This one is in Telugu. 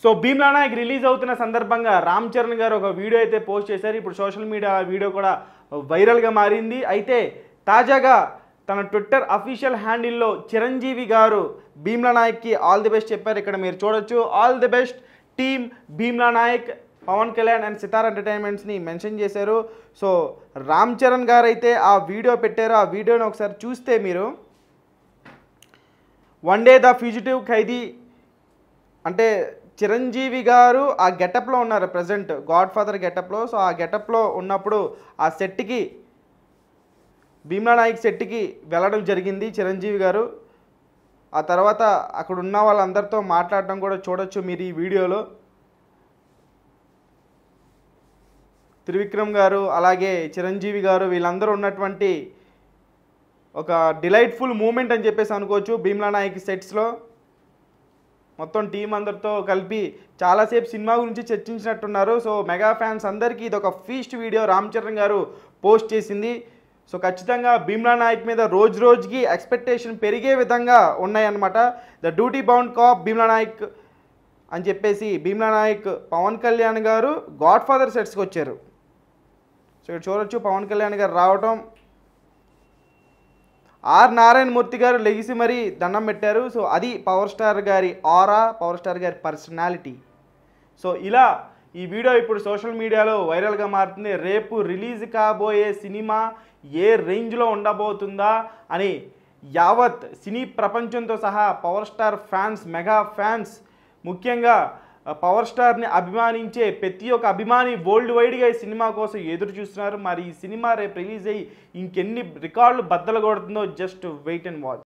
సో భీమ్లా నాయక్ రిలీజ్ అవుతున్న సందర్భంగా రామ్ చరణ్ గారు ఒక వీడియో అయితే పోస్ట్ చేశారు ఇప్పుడు సోషల్ మీడియా ఆ వీడియో కూడా వైరల్గా మారింది అయితే తాజాగా తన ట్విట్టర్ అఫీషియల్ హ్యాండిల్లో చిరంజీవి గారు భీమ్లా నాయక్కి ఆల్ ది బెస్ట్ చెప్పారు ఇక్కడ మీరు చూడొచ్చు all the best team Bheemla Nayak Pawan Kalyan and Sithara ఎంటర్టైన్మెంట్స్ని మెన్షన్ చేశారు సో రామ్ చరణ్ గారు అయితే ఆ వీడియో పెట్టారు ఆ వీడియోని ఒకసారి చూస్తే మీరు one day the fugitive Khaidi అంటే చిరంజీవి గారు ఆ గెటప్లో ఉన్నారు ప్రజెంట్ గాడ్ ఫాదర్ గెటప్లో సో ఆ గెటప్లో ఉన్నప్పుడు ఆ సెట్కి భీమ్లా నాయక్ సెట్కి వెళ్ళడం జరిగింది చిరంజీవి గారు ఆ తర్వాత అక్కడ ఉన్న వాళ్ళందరితో మాట్లాడడం కూడా చూడొచ్చు మీరు ఈ వీడియోలో త్రివిక్రమ్ గారు అలాగే చిరంజీవి గారు వీళ్ళందరూ ఉన్నటువంటి ఒక డిలైట్ఫుల్ మూమెంట్ అని చెప్పేసి అనుకోవచ్చు భీమ్లా నాయక్ సెట్స్లో మొత్తం టీం అందరితో కలిపి చాలాసేపు సినిమా గురించి చర్చించినట్టున్నారు సో మెగా ఫ్యాన్స్ అందరికీ ఇది ఒక ఫీస్ట్ వీడియో రామ్ చరణ్ గారు పోస్ట్ చేసింది సో ఖచ్చితంగా భీమ్లా నాయక్ మీద రోజు రోజుకి ఎక్స్పెక్టేషన్ పెరిగే విధంగా ఉన్నాయన్నమాట the duty bound cop Bheemla Nayak అని చెప్పేసి భీమ్లా నాయక్ పవన్ కళ్యాణ్ గారు గాడ్ ఫాదర్ సెట్స్కి వచ్చారు సో ఇక్కడ చూడొచ్చు పవన్ కళ్యాణ్ గారు రావటం ఆర్ నారాయణ మూర్తి గారు లెగిసి మరీ దండం పెట్టారు సో అది పవర్ స్టార్ గారి ఆరా పవర్ స్టార్ గారి పర్సనాలిటీ సో ఇలా ఈ వీడియో ఇప్పుడు సోషల్ మీడియాలో వైరల్గా మారుతుంది రేపు రిలీజ్ కాబోయే సినిమా ఏ రేంజ్లో ఉండబోతుందా అని యావత్ సినీ ప్రపంచంతో సహా power star fans mega fans ముఖ్యంగా ఆ, పవర్ స్టార్ని అభిమానించే ప్రతి ఒక్క అభిమాని వరల్డ్ వైడ్గా ఈ సినిమా కోసం ఎదురు చూస్తున్నారు మరి ఈ సినిమా రేపు రిలీజ్ అయ్యి ఇంకెన్ని రికార్డులు బద్దలు కొడుతుందో జస్ట్ వెయిట్ అండ్ వాచ్